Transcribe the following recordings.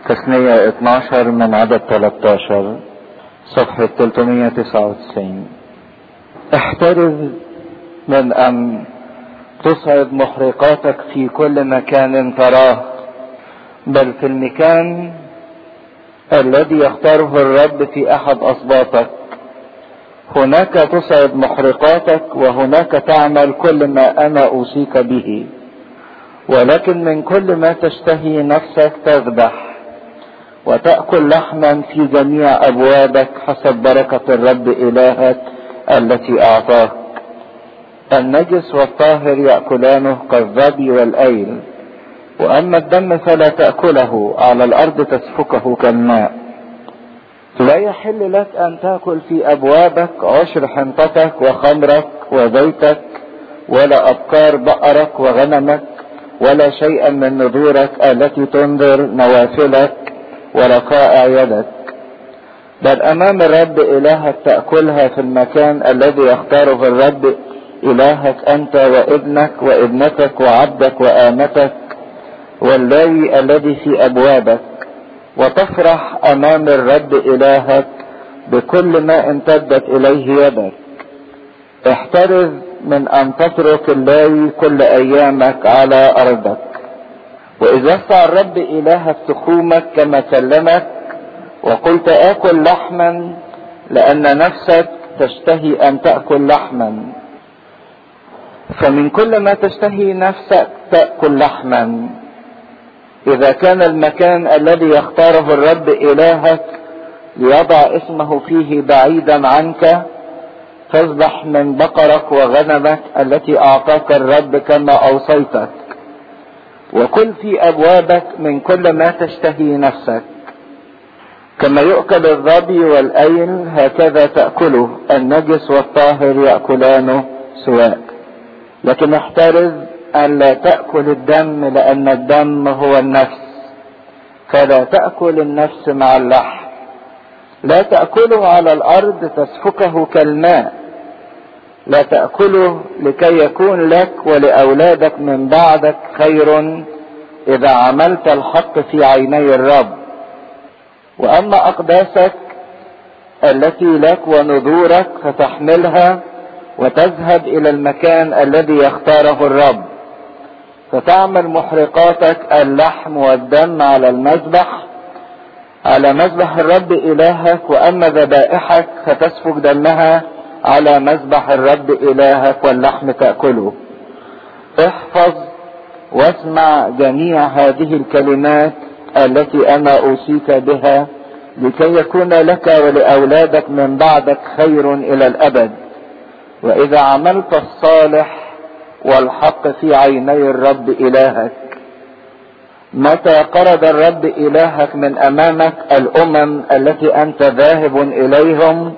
تثنية 12 من عدد 13 صفحة 399 احترز من ان تصعد محرقاتك في كل مكان تراه بل في المكان الذي يختاره الرب في احد اسباطك هناك تصعد محرقاتك وهناك تعمل كل ما انا اوصيك به ولكن من كل ما تشتهي نفسك تذبح وتأكل لحما في جميع أبوابك حسب بركة الرب إلهك التي أعطاك النجس والطاهر يأكلانه كالظبي والأيل وأما الدم فلا تأكله على الأرض تسفكه كالماء لا يحل لك أن تأكل في أبوابك عشر حنطتك وخمرك وزيتك ولا أبكار بقرك وغنمك ولا شيئا من نذورك التي تنذر نوافلك ورقائع يدك بل امام الرب الهك تأكلها في المكان الذي يختاره الرب الهك انت وابنك وابنتك وعبدك وامتك واللاوي الذي في ابوابك وتفرح امام الرب الهك بكل ما امتدت اليه يدك احترز من ان تترك اللاوي كل ايامك على ارضك واذا استع الرب الهك تخومك كما كلمك وقلت اكل لحما لان نفسك تشتهي ان تاكل لحما فمن كل ما تشتهي نفسك تاكل لحما اذا كان المكان الذي يختاره الرب الهك ليضع اسمه فيه بعيدا عنك فاذبح من بقرك وغنمك التي اعطاك الرب كما اوصيتك وكل في ابوابك من كل ما تشتهي نفسك كما يؤكل الظبي والايل هكذا تاكله النجس والطاهر ياكلانه سواء لكن احترز ان لا تاكل الدم لان الدم هو النفس فلا تاكل النفس مع اللحم لا تاكله على الارض تسفكه كالماء لا تاكله لكي يكون لك ولاولادك من بعدك خير اذا عملت الحق في عيني الرب واما اقداسك التي لك ونذورك فتحملها وتذهب الى المكان الذي يختاره الرب فتعمل محرقاتك اللحم والدم على المذبح على مذبح الرب الهك واما ذبائحك فتسفك دمها على مذبح الرب الهك واللحم تاكله احفظ واسمع جميع هذه الكلمات التي انا اوصيك بها لكي يكون لك ولاولادك من بعدك خير الى الابد واذا عملت الصالح والحق في عيني الرب الهك متى قرض الرب الهك من امامك الامم التي انت ذاهب اليهم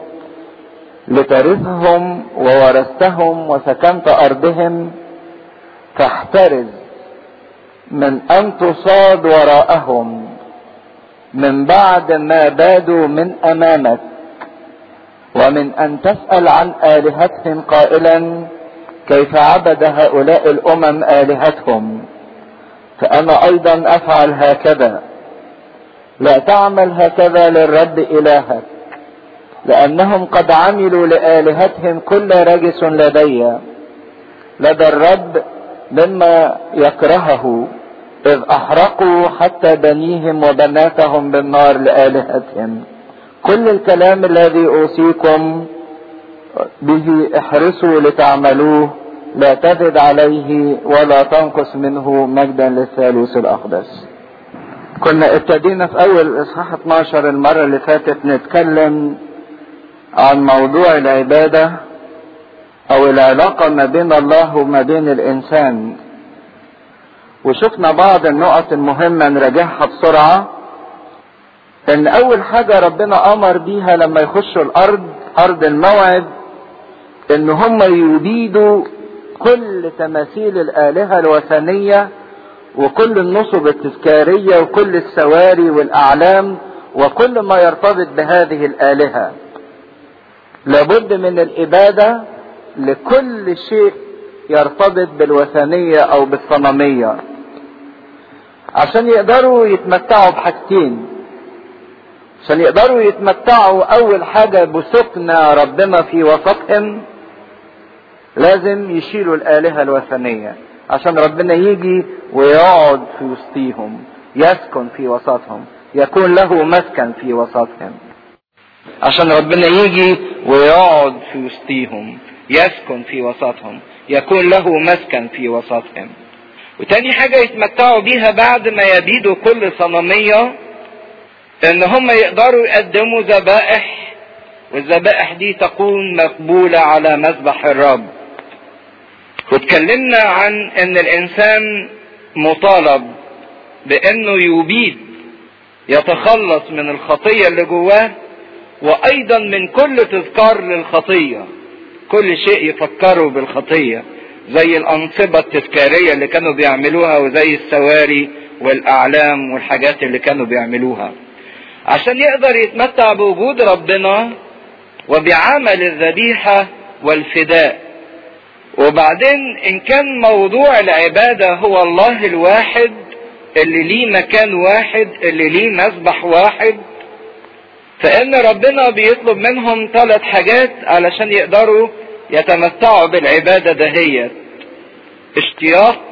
لترثهم وورثتهم وسكنت ارضهم فاحترز من ان تصاد وراءهم من بعد ما بادوا من امامك ومن ان تسال عن الهتهم قائلا كيف عبد هؤلاء الامم الهتهم فانا ايضا افعل هكذا لا تعمل هكذا للرب الهك لانهم قد عملوا لالهتهم كل رجس لدي لدى الرب مما يكرهه اذ احرقوا حتى بنيهم وبناتهم بالنار لالهتهم كل الكلام الذي اوصيكم به احرصوا لتعملوه لا تزد عليه ولا تنقص منه مجدا للثالوث الاقدس كنا ابتدينا في اول اصحاح 12 المرة اللي فاتت نتكلم عن موضوع العبادة او العلاقة ما بين الله وما بين الانسان وشفنا بعض النقط المهمة نراجعها بسرعة ان اول حاجة ربنا امر بيها لما يخشوا الارض ارض الموعد ان هم يبيدوا كل تماثيل الالهة الوثنية وكل النصب التذكارية وكل السواري والاعلام وكل ما يرتبط بهذه الالهة لابد من الابادة لكل شيء يرتبط بالوثنية او بالصنمية عشان يقدروا يتمتعوا بحاجتين عشان يقدروا يتمتعوا اول حاجة بسكن ربنا في وسطهم لازم يشيلوا الالهة الوثنية عشان ربنا يجي ويقعد في وسطيهم يسكن في وسطهم يكون له مسكن في وسطهم عشان ربنا يجي ويقعد في وسطيهم يسكن في وسطهم يكون له مسكن في وسطهم وتاني حاجة يتمتعوا بيها بعد ما يبيدوا كل صنمية ان هم يقدروا يقدموا ذبائح والذبائح دي تكون مقبولة على مذبح الرب واتكلمنا عن ان الانسان مطالب بانه يبيد يتخلص من الخطية اللي جواه وايضا من كل تذكار للخطية كل شيء يفكروا بالخطية زي الانصبة التذكارية اللي كانوا بيعملوها وزي السواري والاعلام والحاجات اللي كانوا بيعملوها عشان يقدر يتمتع بوجود ربنا وبعمل الذبيحة والفداء وبعدين ان كان موضوع العبادة هو الله الواحد اللي ليه مكان واحد اللي ليه مسبح واحد فان ربنا بيطلب منهم ثلاث حاجات علشان يقدروا يتمتعوا بالعبادة دهيت اشتياق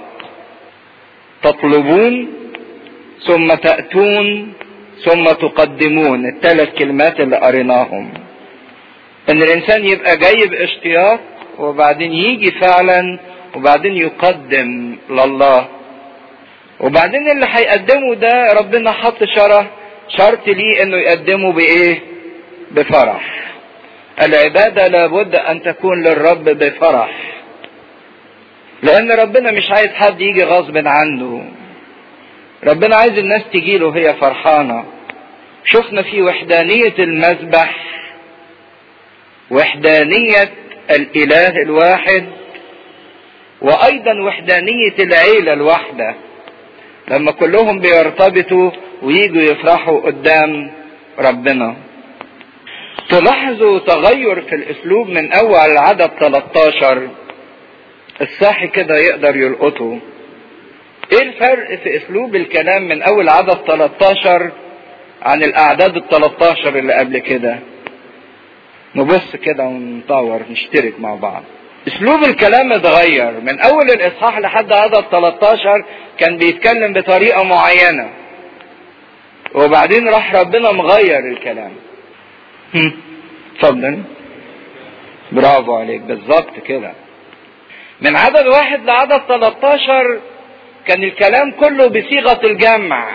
تطلبون ثم تأتون ثم تقدمون الثلاث كلمات اللي قريناهم ان الانسان يبقى جاي باشتياق وبعدين يجي فعلا وبعدين يقدم لله وبعدين اللي هيقدمه ده ربنا حط شرط شرط ليه انه يقدمه بايه بفرح العبادة لابد ان تكون للرب بفرح لان ربنا مش عايز حد يجي غصب عنه ربنا عايز الناس تجيله وهي فرحانة شفنا في وحدانية المذبح وحدانية الاله الواحد وايضا وحدانية العيلة الواحدة لما كلهم بيرتبطوا ويجوا يفرحوا قدام ربنا تلاحظوا تغير في الاسلوب من اول العدد 13 الصاحي كده يقدر يلقطه ايه الفرق في اسلوب الكلام من اول عدد 13 عن الاعداد ال 13 اللي قبل كده نبص كده ونطور نشترك مع بعض اسلوب الكلام اتغير من اول الاصحاح لحد عدد 13 كان بيتكلم بطريقة معينة وبعدين راح ربنا مغير الكلام اتفضل برافو عليك بالظبط كده من عدد واحد لعدد 13 كان الكلام كله بصيغة الجمع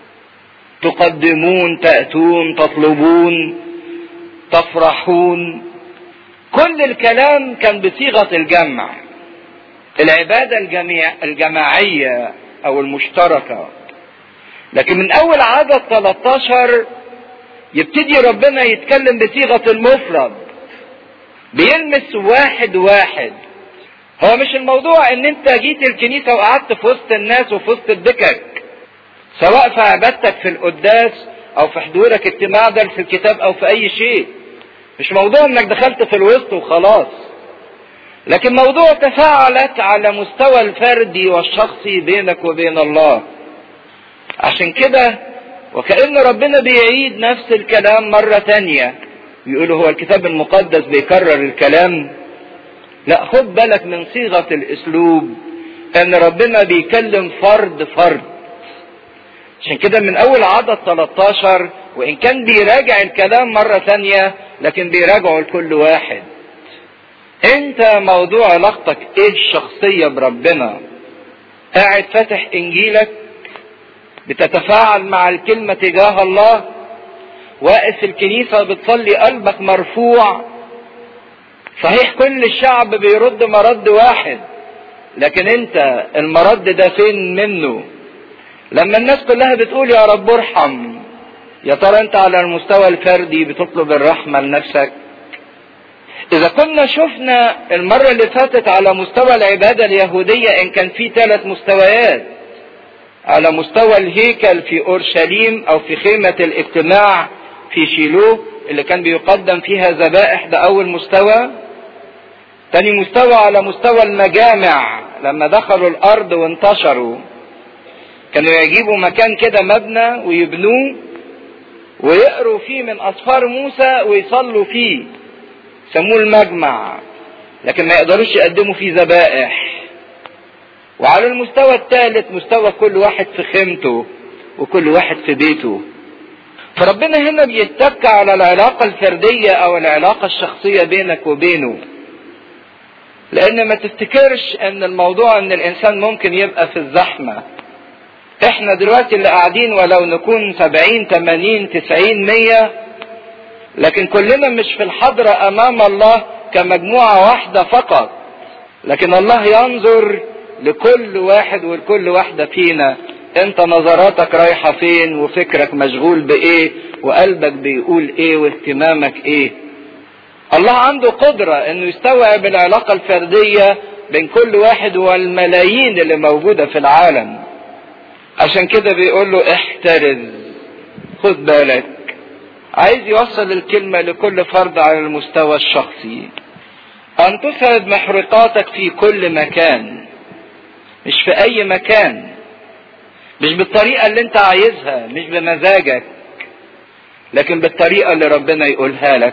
تقدمون تأتون تطلبون تفرحون كل الكلام كان بصيغة الجمع العبادة الجميع الجماعية أو المشتركة لكن من أول عدد 13 يبتدي ربنا يتكلم بصيغة المفرد بيلمس واحد واحد هو مش الموضوع ان انت جيت الكنيسة وقعدت في وسط الناس وفي وسط الدكك سواء في عبادتك في القداس او في حضورك اجتماع ده في الكتاب او في اي شيء مش موضوع انك دخلت في الوسط وخلاص لكن موضوع تفاعلك على مستوى الفردي والشخصي بينك وبين الله عشان كده وكأن ربنا بيعيد نفس الكلام مرة تانية بيقولوا هو الكتاب المقدس بيكرر الكلام لا خد بالك من صيغة الاسلوب ان ربنا بيكلم فرد فرد عشان كده من اول عدد 13 وان كان بيراجع الكلام مرة تانية لكن بيراجعه لكل واحد انت موضوع علاقتك ايه الشخصية بربنا قاعد فاتح انجيلك بتتفاعل مع الكلمة تجاه الله واقف في الكنيسة بتصلي قلبك مرفوع صحيح كل الشعب بيرد مرد واحد لكن انت المرد ده فين منه لما الناس كلها بتقول يا رب ارحم يا ترى انت على المستوى الفردي بتطلب الرحمة لنفسك اذا كنا شفنا المرة اللي فاتت على مستوى العبادة اليهودية ان كان في ثلاث مستويات على مستوى الهيكل في اورشليم او في خيمة الاجتماع في شيلوه اللي كان بيقدم فيها ذبائح ده اول مستوى تاني مستوى على مستوى المجامع لما دخلوا الارض وانتشروا كانوا يجيبوا مكان كده مبنى ويبنوه ويقروا فيه من أسفار موسى ويصلوا فيه سموه المجمع لكن ما يقدروش يقدموا فيه ذبائح وعلى المستوى الثالث مستوى كل واحد في خيمته وكل واحد في بيته فربنا هنا بيتك على العلاقة الفردية أو العلاقة الشخصية بينك وبينه لأن ما تفتكرش أن الموضوع أن الإنسان ممكن يبقى في الزحمة احنا دلوقتي اللي قاعدين ولو نكون سبعين تمانين تسعين مية لكن كلنا مش في الحضرة امام الله كمجموعة واحدة فقط لكن الله ينظر لكل واحد ولكل واحدة فينا انت نظراتك رايحة فين وفكرك مشغول بايه وقلبك بيقول ايه واهتمامك ايه الله عنده قدرة انه يستوعب العلاقة الفردية بين كل واحد والملايين اللي موجودة في العالم عشان كده بيقول له احترز خد بالك عايز يوصل الكلمة لكل فرد على المستوى الشخصي ان تسعد محرقاتك في كل مكان مش في اي مكان مش بالطريقة اللي انت عايزها مش بمزاجك لكن بالطريقة اللي ربنا يقولها لك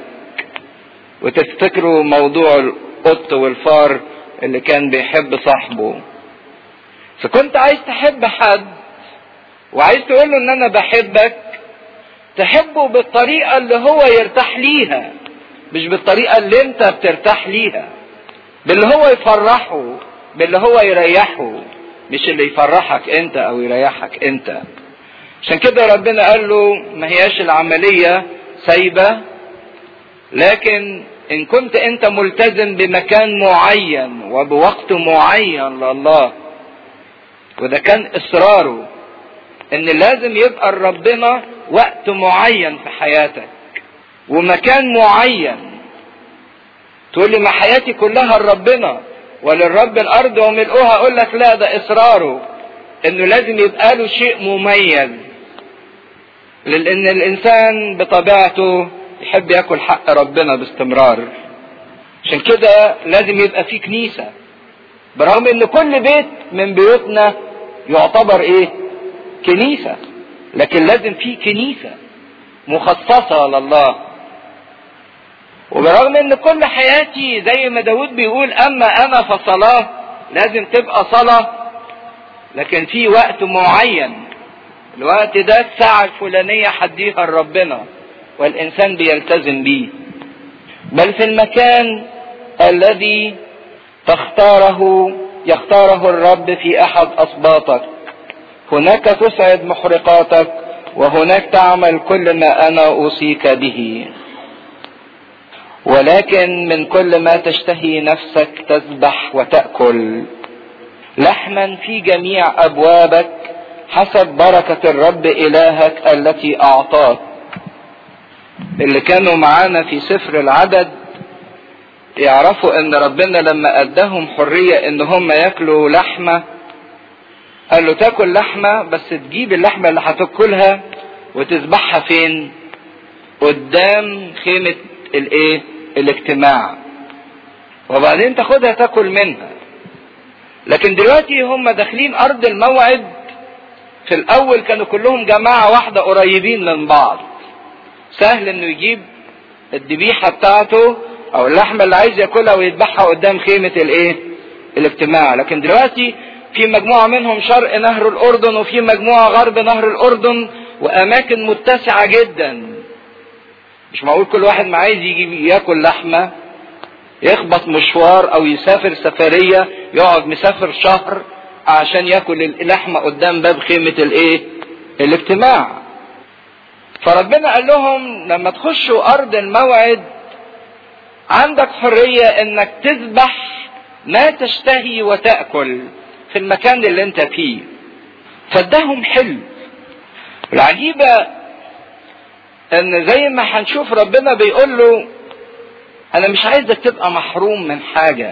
وتفتكروا موضوع القط والفار اللي كان بيحب صاحبه فكنت عايز تحب حد وعايز تقول له ان انا بحبك تحبه بالطريقة اللي هو يرتاح ليها مش بالطريقة اللي انت بترتاح ليها باللي هو يفرحه باللي هو يريحه مش اللي يفرحك انت او يريحك انت عشان كده ربنا قال له ما هياش العملية سايبة لكن ان كنت انت ملتزم بمكان معين وبوقت معين لله وده كان اصراره ان لازم يبقى ربنا وقت معين في حياتك ومكان معين تقول لي ما حياتي كلها لربنا وللرب الارض وملؤها اقول لك لا ده اصراره انه لازم يبقى له شيء مميز لان الانسان بطبيعته يحب ياكل حق ربنا باستمرار عشان كده لازم يبقى في كنيسه برغم ان كل بيت من بيوتنا يعتبر ايه كنيسه لكن لازم في كنيسه مخصصه لله وبرغم ان كل حياتي زي ما داود بيقول اما انا فصلاه لازم تبقى صلاة لكن في وقت معين الوقت ده الساعة الفلانية حديها لربنا والانسان بيلتزم بيه بل في المكان الذي تختاره يختاره الرب في احد اسباطك هناك تسعد محرقاتك وهناك تعمل كل ما انا اوصيك به ولكن من كل ما تشتهي نفسك تذبح وتأكل لحما في جميع أبوابك حسب بركة الرب إلهك التي أعطاك اللي كانوا معانا في سفر العدد يعرفوا ان ربنا لما اداهم حرية ان هم ياكلوا لحمة قال له تاكل لحمة بس تجيب اللحمة اللي هتاكلها وتذبحها فين قدام خيمة الايه الاجتماع وبعدين تاخدها تاكل منها لكن دلوقتي هم داخلين ارض الموعد في الاول كانوا كلهم جماعة واحدة قريبين من بعض سهل انه يجيب الذبيحة بتاعته او اللحمة اللي عايز ياكلها ويذبحها قدام خيمة الايه الاجتماع لكن دلوقتي في مجموعة منهم شرق نهر الاردن وفي مجموعة غرب نهر الاردن واماكن متسعة جدا مش معقول كل واحد ما عايز يجي ياكل لحمة يخبط مشوار او يسافر سفرية يقعد مسافر شهر عشان ياكل اللحمة قدام باب خيمة الايه الاجتماع فربنا قال لهم لما تخشوا ارض الموعد عندك حرية انك تذبح ما تشتهي وتأكل في المكان اللي انت فيه فاداهم حلم العجيبة ان زي ما هنشوف ربنا بيقول له انا مش عايزك تبقى محروم من حاجة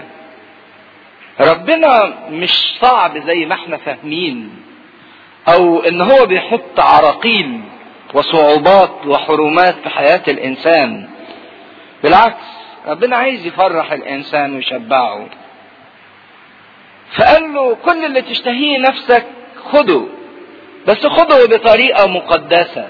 ربنا مش صعب زي ما احنا فاهمين او ان هو بيحط عراقيل وصعوبات وحرمات في حياة الانسان بالعكس ربنا عايز يفرح الانسان ويشبعه فقال له كل اللي تشتهيه نفسك خده بس خده بطريقة مقدسة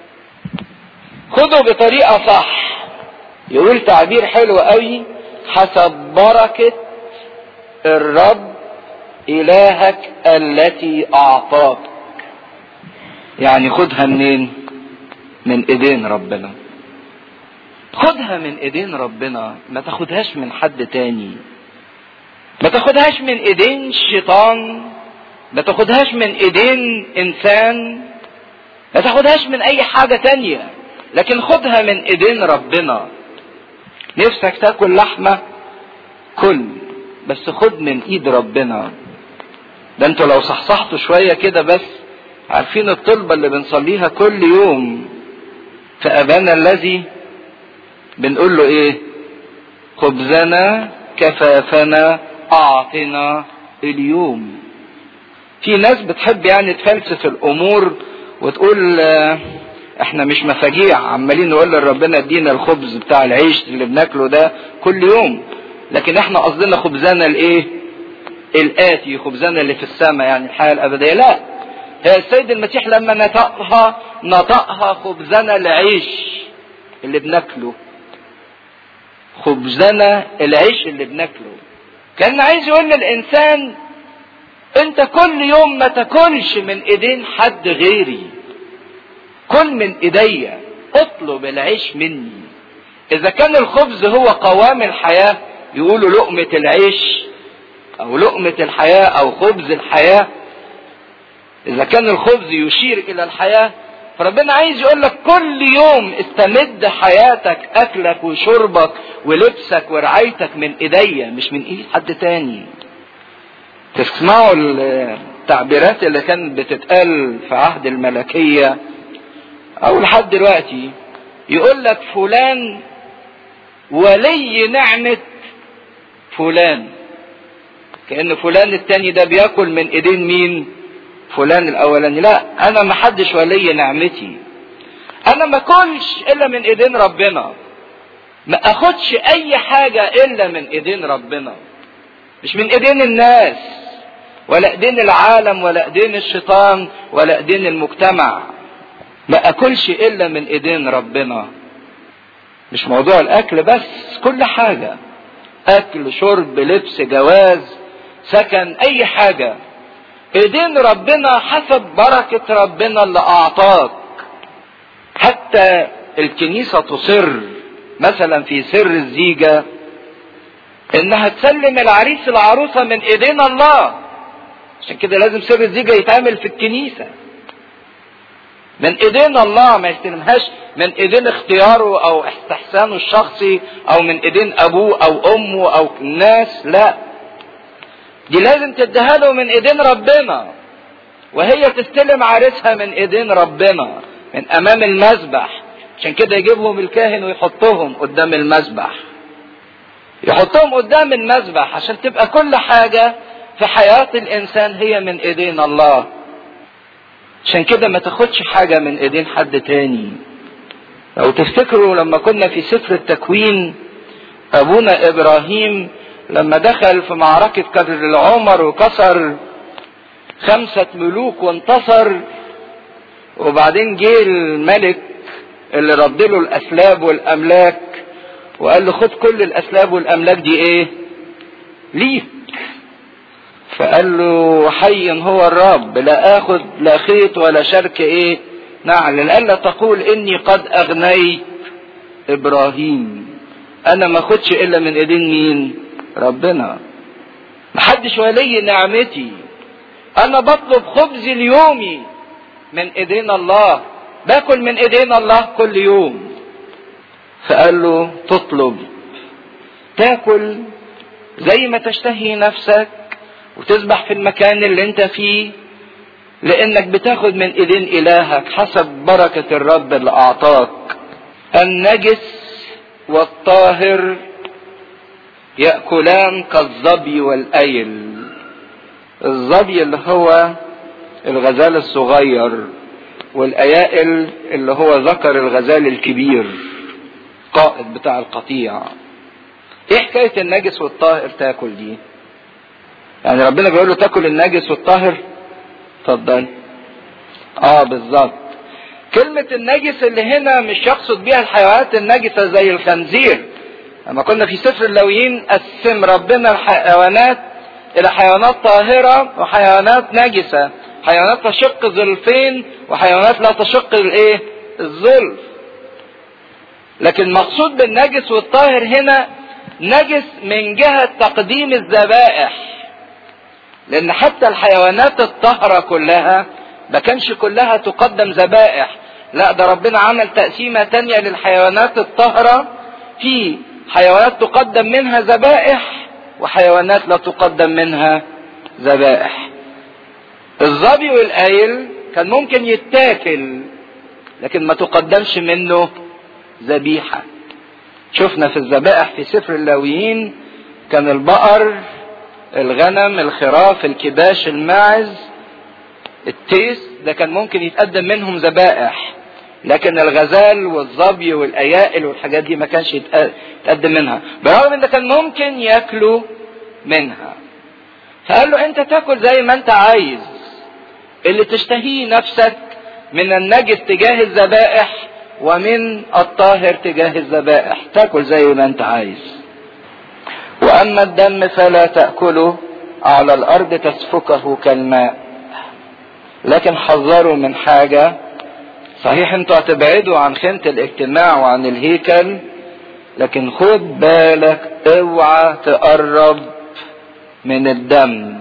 خده بطريقة صح يقول تعبير حلو قوي حسب بركة الرب إلهك التي أعطاك يعني خدها منين من ايدين ربنا خدها من ايدين ربنا ما تاخدهاش من حد تاني ما تاخدهاش من ايدين الشيطان ما تاخدهاش من ايدين انسان ما تاخدهاش من اي حاجة تانية لكن خدها من ايدين ربنا نفسك تاكل لحمة كل بس خد من ايد ربنا ده انتوا لو صحصحتوا شوية كده بس عارفين الطلبة اللي بنصليها كل يوم في ابانا الذي بنقول له ايه خبزنا كفافنا اعطنا اليوم في ناس بتحب يعني تفلسف الامور وتقول احنا مش مفاجيع عمالين نقول لربنا ادينا الخبز بتاع العيش اللي بناكله ده كل يوم لكن احنا قصدنا خبزنا الايه الاتي خبزنا اللي في السماء يعني الحياه الابديه لا هي السيد المسيح لما نطقها نطقها خبزنا العيش اللي بناكله خبزنا العيش اللي بناكله كان عايز يقول للانسان انت كل يوم ما تاكلش من ايدين حد غيري كل من ايديا اطلب العيش مني اذا كان الخبز هو قوام الحياة يقولوا لقمة العيش او لقمة الحياة او خبز الحياة اذا كان الخبز يشير الى الحياة فربنا عايز يقول لك كل يوم استمد حياتك اكلك وشربك ولبسك ورعايتك من ايديا مش من ايد حد تاني تسمعوا التعبيرات اللي كانت بتتقال في عهد الملكية او لحد دلوقتي يقول لك فلان ولي نعمة فلان كأن فلان التاني ده بياكل من ايدين مين فلان الاولاني لا انا ما حدش ولي نعمتي انا ما اكلش الا من ايدين ربنا ما اخدش اي حاجة الا من ايدين ربنا مش من ايدين الناس ولا ايدين العالم ولا ايدين الشيطان ولا ايدين المجتمع ما اكلش الا من ايدين ربنا مش موضوع الاكل بس كل حاجة اكل شرب لبس جواز سكن اي حاجة ايدين ربنا حسب بركة ربنا اللي اعطاك حتى الكنيسة تصر مثلا في سر الزيجة انها تسلم العريس العروسة من ايدين الله عشان كده لازم سر الزيجة يتعمل في الكنيسة من ايدين الله ما يستلمهاش من ايدين اختياره او استحسانه الشخصي او من ايدين ابوه او امه او الناس لا دي لازم تديها له من ايدين ربنا وهي تستلم عريسها من ايدين ربنا من امام المذبح عشان كده يجيبهم الكاهن ويحطهم قدام المذبح يحطهم قدام المذبح عشان تبقى كل حاجة في حياة الانسان هي من ايدين الله عشان كده ما تاخدش حاجة من ايدين حد تاني لو تفتكروا لما كنا في سفر التكوين ابونا ابراهيم لما دخل في معركة كدر العمر وكسر خمسة ملوك وانتصر وبعدين جه الملك اللي رد له الاسلاب والاملاك وقال له خد كل الاسلاب والاملاك دي ايه ليك فقال له حي هو الرب لا اخذ لا خيط ولا شرك ايه نعل الا تقول اني قد اغنيت ابراهيم انا ما اخدش الا من ايدين مين ربنا محدش ولي نعمتي انا بطلب خبزي اليومي من ايدين الله باكل من ايدين الله كل يوم فقال له تطلب تاكل زي ما تشتهي نفسك وتسبح في المكان اللي انت فيه لانك بتاخد من ايدين الهك حسب بركة الرب اللي اعطاك النجس والطاهر يأكلان كالظبي والأيل الظبي اللي هو الغزال الصغير والأيائل اللي هو ذكر الغزال الكبير قائد بتاع القطيع ايه حكاية النجس والطاهر تاكل دي يعني ربنا بيقول له تاكل النجس والطاهر اتفضل اه بالظبط كلمة النجس اللي هنا مش يقصد بيها الحيوانات النجسة زي الخنزير لما كنا في سفر اللويين قسم ربنا الحيوانات الى حيوانات طاهرة وحيوانات نجسة حيوانات تشق ظلفين وحيوانات لا تشق الايه الظلف لكن مقصود بالنجس والطاهر هنا نجس من جهة تقديم الذبائح لان حتى الحيوانات الطاهرة كلها ما كانش كلها تقدم ذبائح لا ده ربنا عمل تقسيمة تانية للحيوانات الطاهرة في حيوانات تقدم منها ذبائح وحيوانات لا تقدم منها ذبائح الظبي والقايل كان ممكن يتاكل لكن ما تقدمش منه ذبيحة شفنا في الذبائح في سفر اللاويين كان البقر الغنم الخراف الكباش الماعز التيس ده كان ممكن يتقدم منهم ذبائح لكن الغزال والظبي والايائل والحاجات دي ما كانش يتقدم منها برغم ان ده كان ممكن ياكلوا منها فقال له انت تاكل زي ما انت عايز اللي تشتهيه نفسك من النجس تجاه الذبائح ومن الطاهر تجاه الذبائح تاكل زي ما انت عايز واما الدم فلا تاكله على الارض تسفكه كالماء لكن حذروا من حاجه صحيح انتوا هتبعدوا عن خيمة الاجتماع وعن الهيكل لكن خد بالك اوعى تقرب من الدم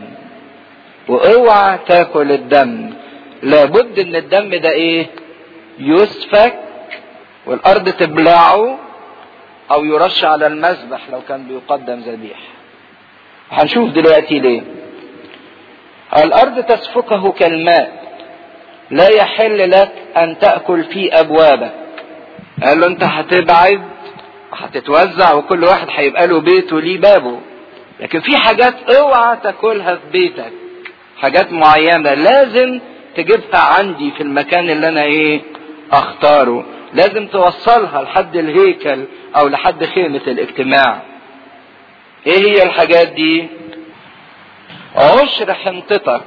واوعى تاكل الدم لابد ان الدم ده ايه يسفك والارض تبلعه او يرش على المذبح لو كان بيقدم ذبيح هنشوف دلوقتي ليه الارض تسفكه كالماء لا يحل لك ان تأكل في ابوابك قال له انت هتبعد هتتوزع وكل واحد هيبقى له بيت وليه بابه لكن في حاجات اوعى تاكلها في بيتك حاجات معينة لازم تجيبها عندي في المكان اللي انا ايه اختاره لازم توصلها لحد الهيكل او لحد خيمة الاجتماع ايه هي الحاجات دي عشر حنطتك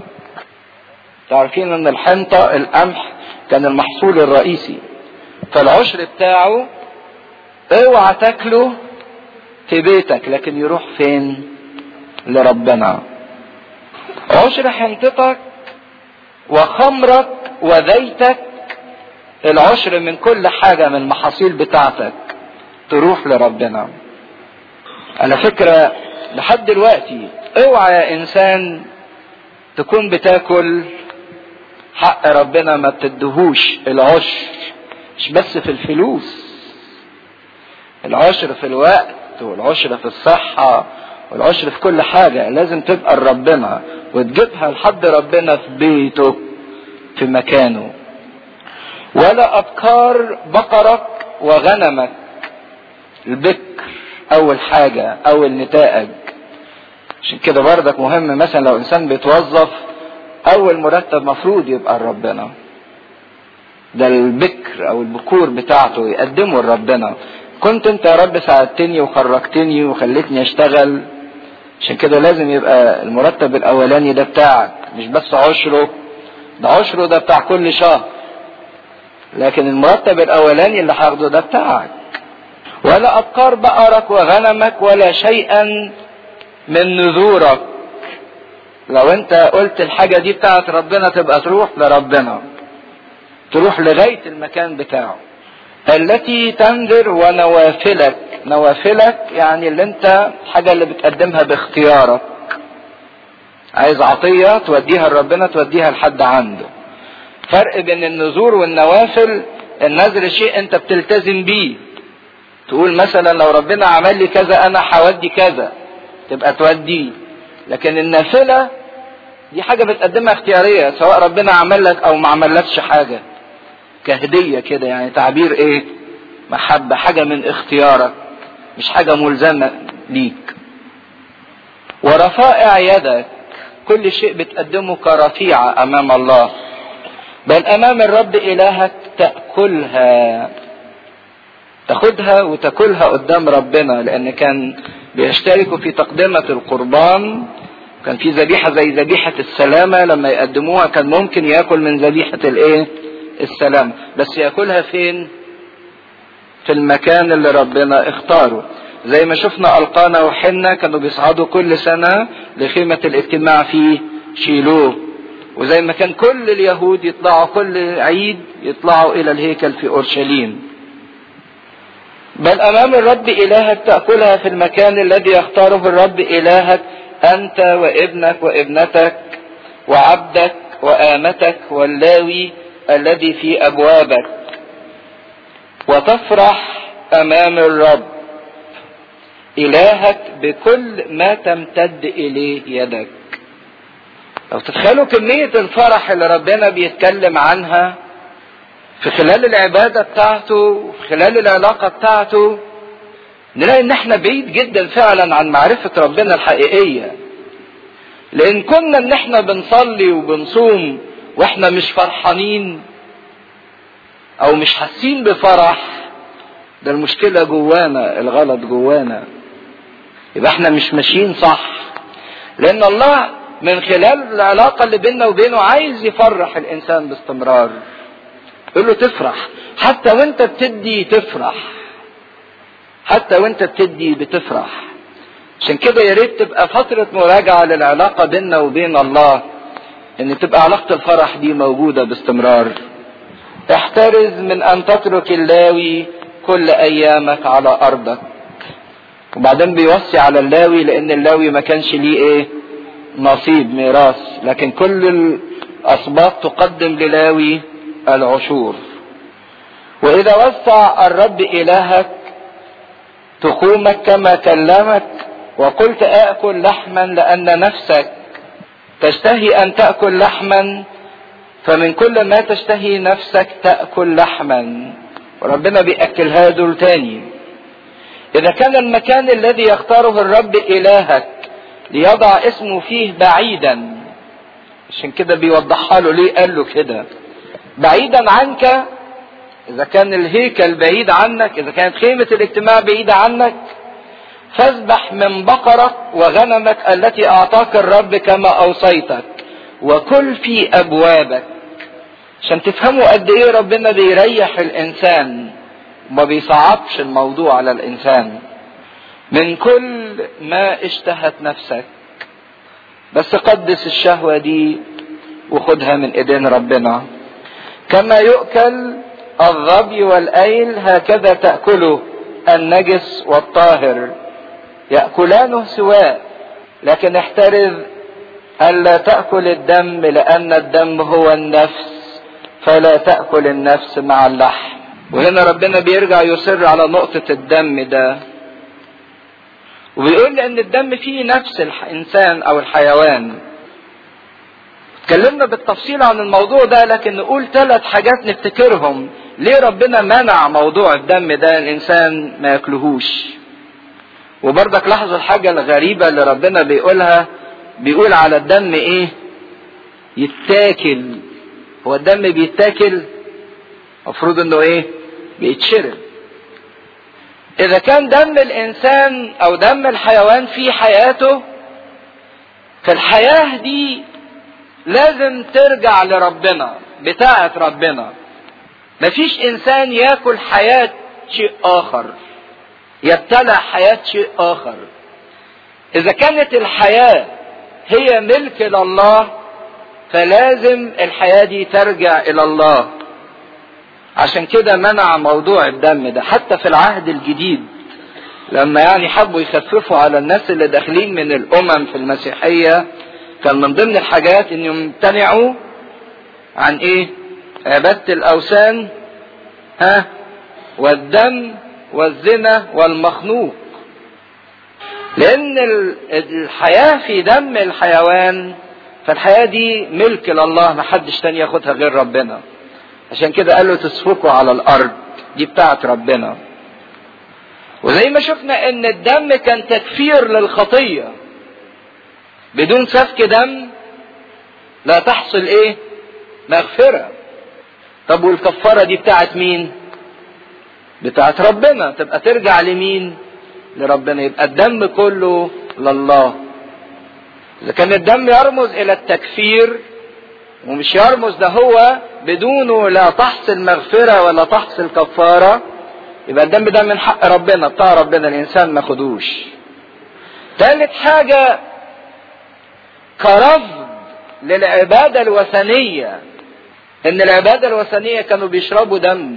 تعرفين ان الحنطة القمح كان المحصول الرئيسي فالعشر بتاعه اوعى تاكله في بيتك لكن يروح فين لربنا عشر حنطتك وخمرك وزيتك العشر من كل حاجة من المحاصيل بتاعتك تروح لربنا على فكرة لحد دلوقتي اوعى يا انسان تكون بتاكل حق ربنا ما بتدهوش العشر مش بس في الفلوس العشر في الوقت والعشر في الصحة والعشر في كل حاجة لازم تبقى لربنا وتجيبها لحد ربنا في بيته في مكانه ولا أبكار بقرك وغنمك البكر أول حاجة أول نتائج عشان كده بردك مهم مثلا لو إنسان بيتوظف أول مرتب مفروض يبقى لربنا ده البكر أو البكور بتاعته يقدمه لربنا كنت انت يا رب ساعدتني وخرجتني وخلتني اشتغل عشان كده لازم يبقى المرتب الاولاني ده بتاعك مش بس عشره ده عشره ده بتاع كل شهر لكن المرتب الاولاني اللي هاخده ده بتاعك ولا ابقار بقرك وغنمك ولا شيئا من نذورك لو انت قلت الحاجة دي بتاعت ربنا تبقى تروح لربنا تروح لغاية المكان بتاعه التي تنذر ونوافلك نوافلك يعني اللي انت الحاجة اللي بتقدمها باختيارك عايز عطية توديها لربنا توديها لحد عنده فرق بين النذور والنوافل النذر شيء انت بتلتزم بيه تقول مثلا لو ربنا عمل لي كذا انا هودي كذا تبقى توديه لكن النافلة دي حاجة بتقدمها اختيارية سواء ربنا عمل لك او ما عملكش حاجة كهدية كده يعني تعبير ايه محبة حاجة من اختيارك مش حاجة ملزمة ليك ورفائع يدك كل شيء بتقدمه كرفيعة امام الله بل امام الرب الهك تأكلها تاخدها وتاكلها قدام ربنا لان كان بيشتركوا في تقدمة القربان كان في ذبيحة زي ذبيحة السلامة لما يقدموها كان ممكن ياكل من ذبيحة الايه السلامة بس ياكلها فين في المكان اللي ربنا اختاره زي ما شفنا القانا وحنة كانوا بيصعدوا كل سنة لخيمة الاجتماع في شيلوه وزي ما كان كل اليهود يطلعوا كل عيد يطلعوا الى الهيكل في اورشليم بل امام الرب الهك تاكلها في المكان الذي يختاره الرب الهك انت وابنك وابنتك وعبدك وامتك واللاوي الذي في ابوابك وتفرح امام الرب الهك بكل ما تمتد اليه يدك لو تتخيلوا كمية الفرح اللي ربنا بيتكلم عنها في خلال العبادة بتاعته وفي خلال العلاقة بتاعته نلاقي ان احنا بعيد جدا فعلا عن معرفة ربنا الحقيقية لان كنا ان احنا بنصلي وبنصوم واحنا مش فرحانين او مش حاسين بفرح ده المشكلة جوانا الغلط جوانا يبقى احنا مش ماشيين صح لان الله من خلال العلاقة اللي بيننا وبينه عايز يفرح الانسان باستمرار يقول له تفرح حتى وانت بتدي تفرح حتى وانت بتدي بتفرح عشان كده يا ريت تبقى فترة مراجعة للعلاقة بيننا وبين الله ان تبقى علاقة الفرح دي موجودة باستمرار احترز من ان تترك اللاوي كل ايامك على ارضك وبعدين بيوصي على اللاوي لان اللاوي ما كانش ليه ايه نصيب ميراث لكن كل الاسباط تقدم للاوي العشور واذا وسع الرب الهك تخومك كما كلمك وقلت اكل لحما لان نفسك تشتهي ان تاكل لحما فمن كل ما تشتهي نفسك تاكل لحما وربنا بياكلها دول تاني اذا كان المكان الذي يختاره الرب الهك ليضع اسمه فيه بعيدا عشان كده بيوضحها له ليه قال له كده بعيدا عنك اذا كان الهيكل بعيد عنك اذا كانت خيمة الاجتماع بعيدة عنك فاذبح من بقرك وغنمك التي اعطاك الرب كما اوصيتك وكل في ابوابك عشان تفهموا قد ايه ربنا بيريح الانسان وما بيصعبش الموضوع على الانسان من كل ما اشتهت نفسك بس قدس الشهوة دي وخدها من ايدين ربنا كما يؤكل الظبي والايل هكذا تأكله النجس والطاهر يأكلانه سواء لكن احترز ألا تأكل الدم لأن الدم هو النفس فلا تأكل النفس مع اللحم وهنا ربنا بيرجع يصر على نقطة الدم ده وبيقول لأن الدم فيه نفس الإنسان أو الحيوان اتكلمنا بالتفصيل عن الموضوع ده لكن نقول ثلاث حاجات نفتكرهم ليه ربنا منع موضوع الدم ده الإنسان ما ياكلهوش وبرضك لاحظوا الحاجة الغريبة اللي ربنا بيقولها بيقول على الدم ايه يتاكل هو الدم بيتاكل المفروض انه ايه بيتشرب اذا كان دم الانسان او دم الحيوان في حياته فالحياة دي لازم ترجع لربنا بتاعة ربنا مفيش انسان ياكل حياة شيء اخر يبتلع حياة شيء اخر اذا كانت الحياة هي ملك لله فلازم الحياة دي ترجع الى الله عشان كده منع موضوع الدم ده حتى في العهد الجديد لما يعني حبوا يخففوا على الناس اللي داخلين من الامم في المسيحية كان من ضمن الحاجات ان يمتنعوا عن ايه عبادة الاوثان ها والدم والزنا والمخنوق لان الحياة في دم الحيوان فالحياة دي ملك لله محدش تاني ياخدها غير ربنا عشان كده قال له تسفكوا على الارض دي بتاعت ربنا وزي ما شفنا ان الدم كان تكفير للخطية بدون سفك دم لا تحصل ايه مغفرة طب والكفارة دي بتاعت مين بتاعت ربنا تبقى ترجع لمين لربنا يبقى الدم كله لله اذا كان الدم يرمز الى التكفير ومش يرمز ده هو بدونه لا تحصل مغفرة ولا تحصل كفارة يبقى الدم ده من حق ربنا بتاع ربنا الانسان ما خدوش ثالث حاجة كرفض للعبادة الوثنية ان العبادة الوثنية كانوا بيشربوا دم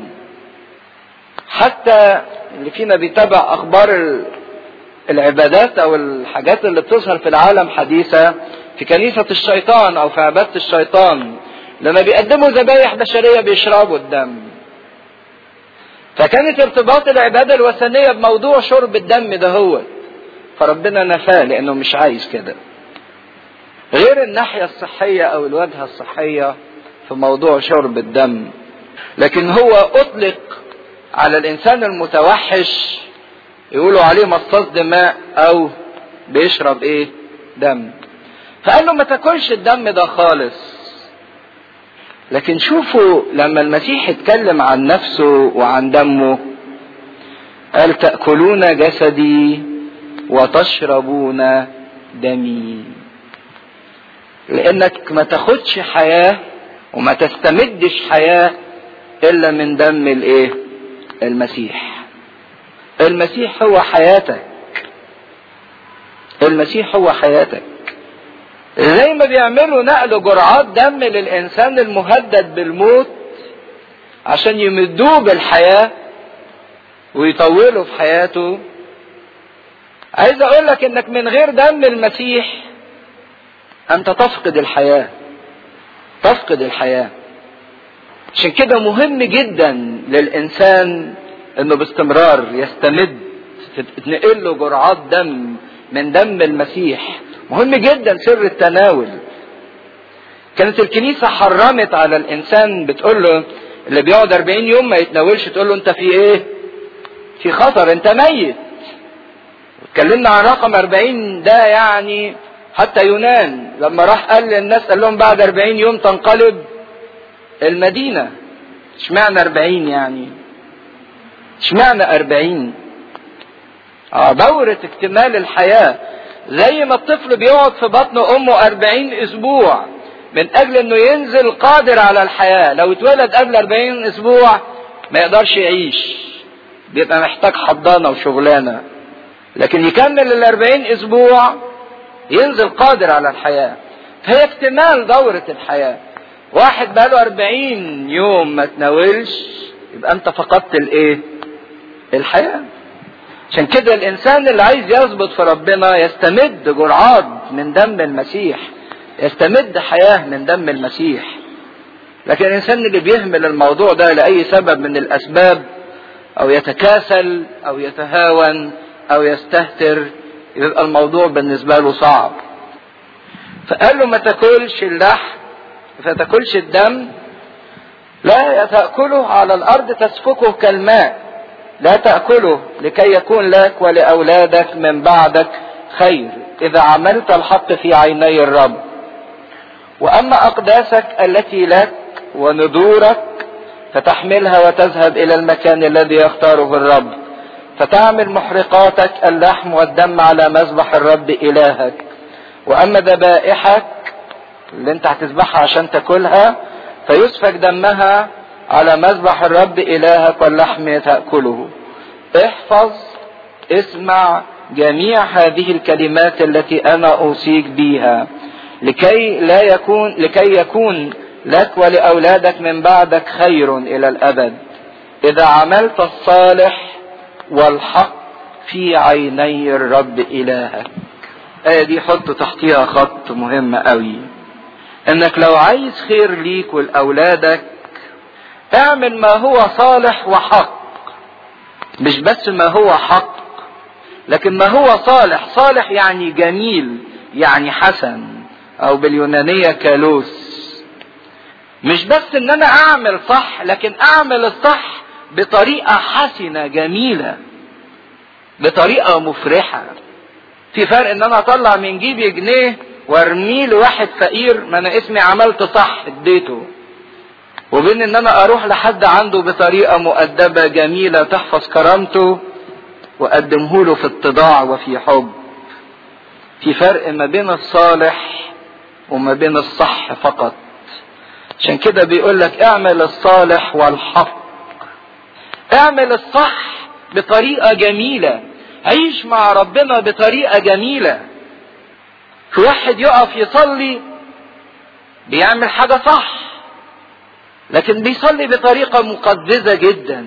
حتى اللي فينا بيتابع اخبار العبادات او الحاجات اللي بتظهر في العالم حديثة في كنيسة الشيطان او في عبادة الشيطان لما بيقدموا ذبايح بشرية بيشربوا الدم فكانت ارتباط العبادة الوثنية بموضوع شرب الدم ده هو فربنا نفاه لانه مش عايز كده غير الناحية الصحية او الواجهة الصحية في موضوع شرب الدم لكن هو اطلق على الانسان المتوحش يقولوا عليه مصاص دماء او بيشرب ايه دم فقال له ما تاكلش الدم ده خالص لكن شوفوا لما المسيح اتكلم عن نفسه وعن دمه قال تأكلون جسدي وتشربون دمي لانك ما تاخدش حياة وما تستمدش حياة الا من دم الايه المسيح المسيح هو حياتك المسيح هو حياتك زي ما بيعملوا نقل جرعات دم للانسان المهدد بالموت عشان يمدوه بالحياة ويطولوا في حياته عايز اقول لك انك من غير دم المسيح انت تفقد الحياة تفقد الحياة عشان كده مهم جدا للانسان انه باستمرار يستمد تتنقل له جرعات دم من دم المسيح مهم جدا سر التناول كانت الكنيسة حرمت على الانسان بتقول له اللي بيقعد 40 يوم ما يتناولش تقول له انت في ايه في خطر انت ميت اتكلمنا عن رقم 40 ده يعني حتى يونان لما راح قال للناس قال لهم بعد 40 يوم تنقلب المدينة اشمعنى 40 يعني اشمعنى 40 اه دورة اكتمال الحياة زي ما الطفل بيقعد في بطن امه 40 اسبوع من اجل انه ينزل قادر على الحياة لو اتولد قبل 40 اسبوع ما يقدرش يعيش بيبقى محتاج حضانة وشغلانة لكن يكمل ال 40 اسبوع ينزل قادر على الحياة فهي اكتمال دورة الحياة واحد بقاله 40 يوم ما تناولش يبقى انت فقدت الايه الحياة عشان كده الانسان اللي عايز يثبت في ربنا يستمد جرعات من دم المسيح يستمد حياة من دم المسيح لكن الانسان اللي بيهمل الموضوع ده لاي سبب من الاسباب او يتكاسل او يتهاون او يستهتر يبقى الموضوع بالنسبة له صعب فقال له ما تاكلش اللحم ما تاكلش الدم لا تأكله على الأرض تسفكه كالماء لا تأكله لكي يكون لك ولأولادك من بعدك خير إذا عملت الحق في عيني الرب وأما أقداسك التي لك وندورك فتحملها وتذهب إلى المكان الذي يختاره الرب فتعمل محرقاتك اللحم والدم على مذبح الرب إلهك وأما ذبائحك اللي انت هتذبحها عشان تاكلها فيسفك دمها على مذبح الرب إلهك واللحم تأكله احفظ اسمع جميع هذه الكلمات التي أنا أوصيك بها لكي لا يكون لكي يكون لك ولأولادك من بعدك خير إلى الأبد إذا عملت الصالح والحق في عيني الرب إلهك الآية دي حط تحتيها خط مهم قوي انك لو عايز خير ليك ولأولادك اعمل ما هو صالح وحق مش بس ما هو حق لكن ما هو صالح صالح يعني جميل يعني حسن او باليونانية كالوس مش بس ان انا اعمل صح لكن اعمل الصح بطريقة حسنة جميلة بطريقة مفرحة في فرق ان انا اطلع من جيبي جنيه وارميه لواحد فقير ما انا اسمي عملت صح اديته وبين ان انا اروح لحد عنده بطريقة مؤدبة جميلة تحفظ كرامته واقدمه له في اتضاع وفي حب في فرق ما بين الصالح وما بين الصح فقط عشان كده بيقول لك اعمل الصالح والحق اعمل الصح بطريقة جميلة عيش مع ربنا بطريقة جميلة في واحد يقف يصلي بيعمل حاجة صح لكن بيصلي بطريقة مقززة جدا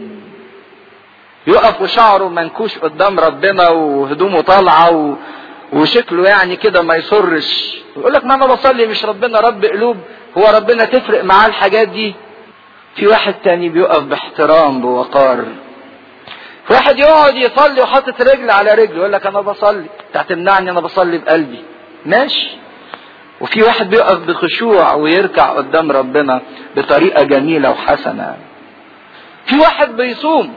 يقف وشعره منكوش قدام ربنا وهدومه طالعة و... وشكله يعني كده ما يصرش يقول لك ما انا بصلي مش ربنا رب قلوب هو ربنا تفرق معاه الحاجات دي في واحد تاني بيقف باحترام بوقار في واحد يقعد يصلي وحاطط رجل على رجل يقول لك انا بصلي انت هتمنعني انا بصلي بقلبي ماشي وفي واحد بيقف بخشوع ويركع قدام ربنا بطريقه جميله وحسنه في واحد بيصوم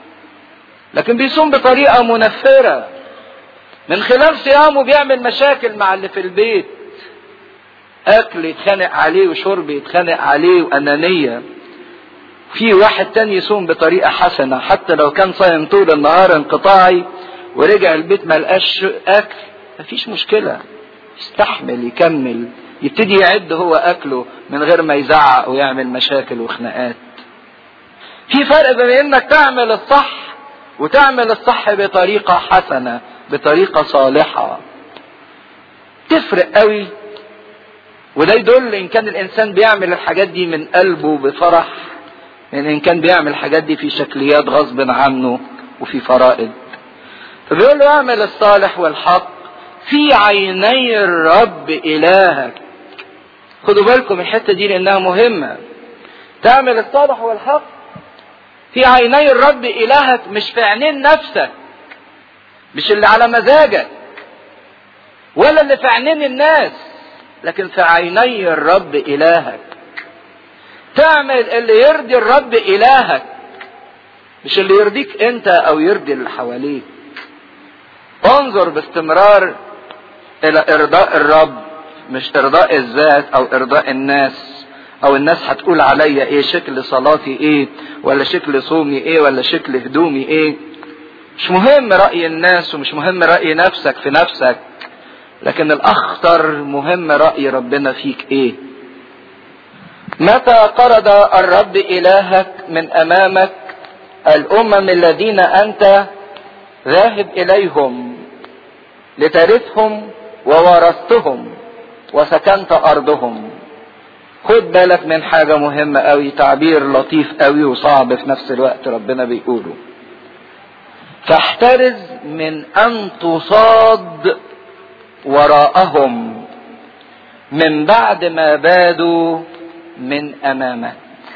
لكن بيصوم بطريقه منفره من خلال صيامه بيعمل مشاكل مع اللي في البيت اكل يتخانق عليه وشرب يتخانق عليه وانانيه في واحد تاني يصوم بطريقه حسنه حتى لو كان صايم طول النهار انقطاعي ورجع البيت ما لقاش اكل مفيش مشكله يستحمل يكمل يبتدي يعد هو اكله من غير ما يزعق ويعمل مشاكل وخناقات في فرق بين انك تعمل الصح وتعمل الصح بطريقه حسنه بطريقه صالحه تفرق قوي وده يدل ان كان الانسان بيعمل الحاجات دي من قلبه بفرح من ان كان بيعمل الحاجات دي في شكليات غصب عنه وفي فرائض فبيقول له اعمل الصالح والحق في عيني الرب الهك خدوا بالكم الحته دي لانها مهمه تعمل الصالح والحق في عيني الرب الهك مش في عينين نفسك مش اللي على مزاجك ولا اللي في عينين الناس لكن في عيني الرب الهك تعمل اللي يرضي الرب الهك مش اللي يرضيك انت او يرضي اللي حواليك انظر باستمرار الى ارضاء الرب مش ارضاء الذات او ارضاء الناس او الناس هتقول عليا ايه شكل صلاتي ايه ولا شكل صومي ايه ولا شكل هدومي ايه مش مهم رأي الناس ومش مهم رأي نفسك في نفسك لكن الاخطر مهم رأي ربنا فيك ايه متى قرض الرب الهك من امامك الامم الذين انت ذاهب اليهم لترثهم وورثتهم وسكنت ارضهم خد بالك من حاجة مهمة قوي تعبير لطيف قوي وصعب في نفس الوقت ربنا بيقوله فاحترز من ان تصاد وراءهم من بعد ما بادوا من امامك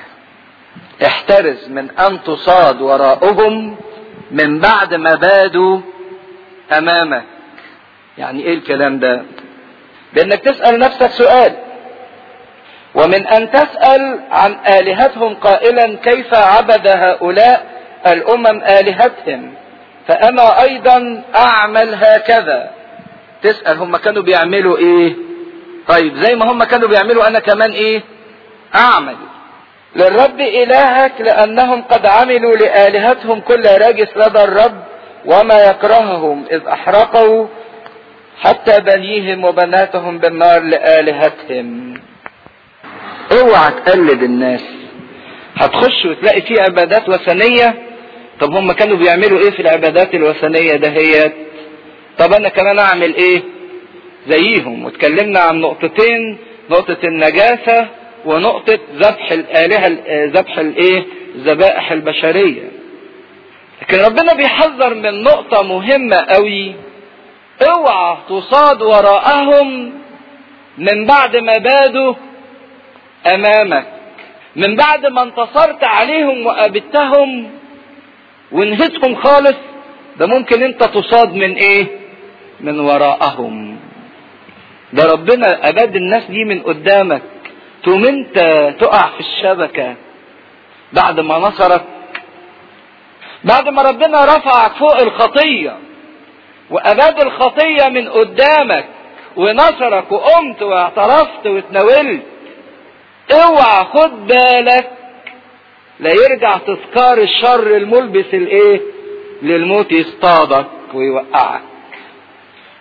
احترز من ان تصاد وراءهم من بعد ما بادوا امامك يعني ايه الكلام ده بانك تسال نفسك سؤال ومن ان تسال عن الهتهم قائلا كيف عبد هؤلاء الامم الهتهم فانا ايضا اعمل هكذا تسال هم كانوا بيعملوا ايه طيب زي ما هم كانوا بيعملوا انا كمان ايه اعمل للرب الهك لانهم قد عملوا لالهتهم كل راجس لدى الرب وما يكرههم اذ احرقوا حتى بنيهم وبناتهم بالنار لالهتهم اوعى تقلد الناس هتخش وتلاقي في عبادات وثنيه طب هم كانوا بيعملوا ايه في العبادات الوثنيه دهيت طب انا كمان اعمل ايه زيهم واتكلمنا عن نقطتين نقطة النجاسة ونقطة ذبح الآلهة ذبح الايه الذبائح البشرية لكن ربنا بيحذر من نقطة مهمة قوي اوعى تصاد وراءهم من بعد ما بادوا امامك من بعد ما انتصرت عليهم وقابلتهم ونهيتهم خالص ده ممكن انت تصاد من ايه من وراءهم ده ربنا اباد الناس دي من قدامك تقوم انت تقع في الشبكة بعد ما نصرك بعد ما ربنا رفعك فوق الخطية واباد الخطية من قدامك ونصرك وقمت واعترفت واتناولت اوعى خد بالك لا يرجع تذكار الشر الملبس الايه للموت يصطادك ويوقعك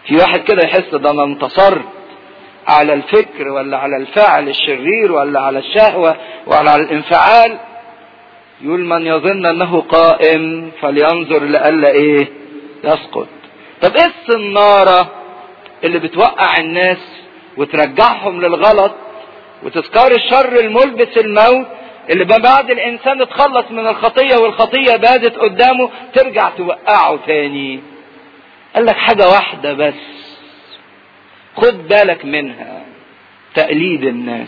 في واحد كده يحس ده انا انتصرت على الفكر ولا على الفعل الشرير ولا على الشهوة ولا على الانفعال يقول من يظن انه قائم فلينظر لألا ايه يسقط طب ايه الصنارة اللي بتوقع الناس وترجعهم للغلط وتذكار الشر الملبس الموت اللي بعد الانسان اتخلص من الخطية والخطية بادت قدامه ترجع توقعه تاني قال لك حاجة واحدة بس خد بالك منها تقليد الناس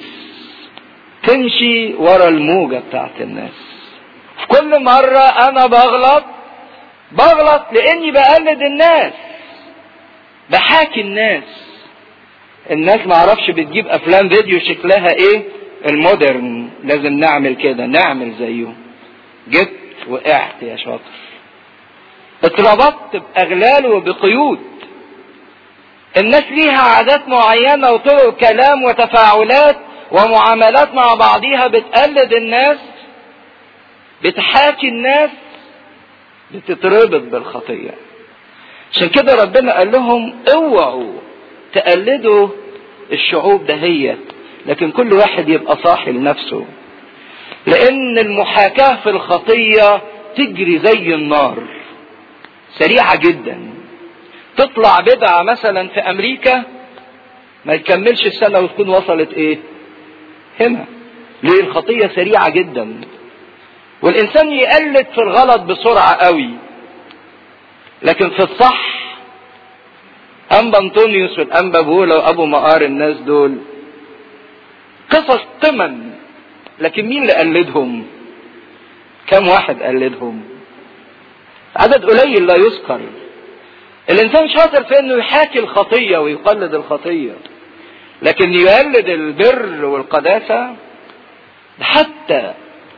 تمشي ورا الموجة بتاعت الناس في كل مرة انا بغلط بغلط لاني بقلد الناس بحاكي الناس الناس معرفش بتجيب افلام فيديو شكلها ايه المودرن لازم نعمل كده نعمل زيه جبت وقعت يا شاطر اتربطت باغلال وبقيود الناس ليها عادات معينة وطرق كلام وتفاعلات ومعاملات مع بعضيها بتقلد الناس بتحاكي الناس بتتربط بالخطية عشان كده ربنا قال لهم اوعوا تقلدوا الشعوب دهيت لكن كل واحد يبقى صاحي لنفسه لان المحاكاة في الخطية تجري زي النار سريعة جدا تطلع بدعة مثلا في امريكا ما يكملش السنة وتكون وصلت ايه هنا ليه الخطية سريعة جدا والانسان يقلد في الغلط بسرعة قوي لكن في الصح انبا انطونيوس والانبا بولا وابو مقار الناس دول قصص قمم لكن مين اللي قلدهم كم واحد قلدهم عدد قليل لا يذكر الانسان شاطر في انه يحاكي الخطية ويقلد الخطية لكن يقلد البر والقداسة حتى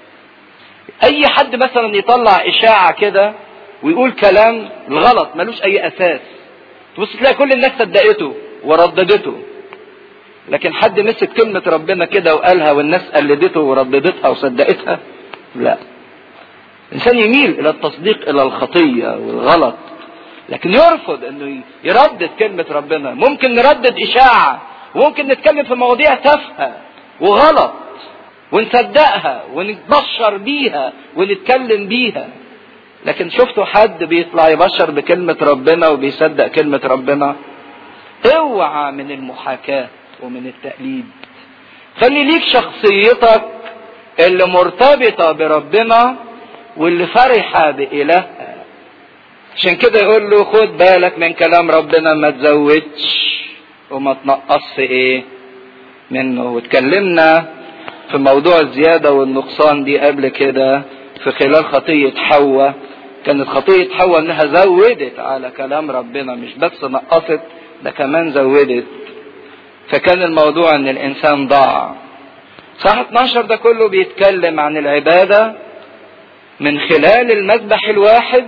اي حد مثلا يطلع اشاعة كده ويقول كلام الغلط ملوش اي اساس تبص تلاقي كل الناس صدقته ورددته لكن حد مسك كلمة ربنا كده وقالها والناس قلدته ورددتها وصدقتها لا الانسان يميل الى التصديق الى الخطية والغلط لكن يرفض انه يردد كلمة ربنا ممكن نردد اشاعة وممكن نتكلم في مواضيع تافهة وغلط ونصدقها ونتبشر بيها ونتكلم بيها لكن شفتوا حد بيطلع يبشر بكلمة ربنا وبيصدق كلمة ربنا اوعى من المحاكاة ومن التقليد خلي ليك شخصيتك اللي مرتبطة بربنا واللي فرحة بإلهها عشان كده يقول له خد بالك من كلام ربنا ما تزودش وما تنقصش ايه منه واتكلمنا في موضوع الزيادة والنقصان دي قبل كده في خلال خطية حواء كانت خطية حواء انها زودت على كلام ربنا مش بس نقصت ده كمان زودت فكان الموضوع ان الانسان ضاع صح 12 ده كله بيتكلم عن العبادة من خلال المذبح الواحد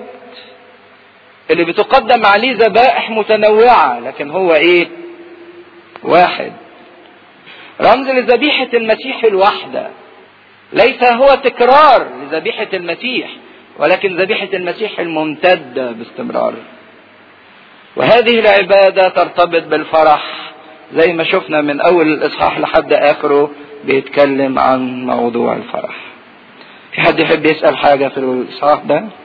اللي بتقدم عليه ذبائح متنوعة لكن هو ايه واحد رمز لذبيحة المسيح الواحدة ليس هو تكرار لذبيحة المسيح ولكن ذبيحة المسيح الممتدة باستمرار وهذه العبادة ترتبط بالفرح زي ما شفنا من أول الإصحاح لحد آخره بيتكلم عن موضوع الفرح في حد يحب يسأل حاجة في الإصحاح ده؟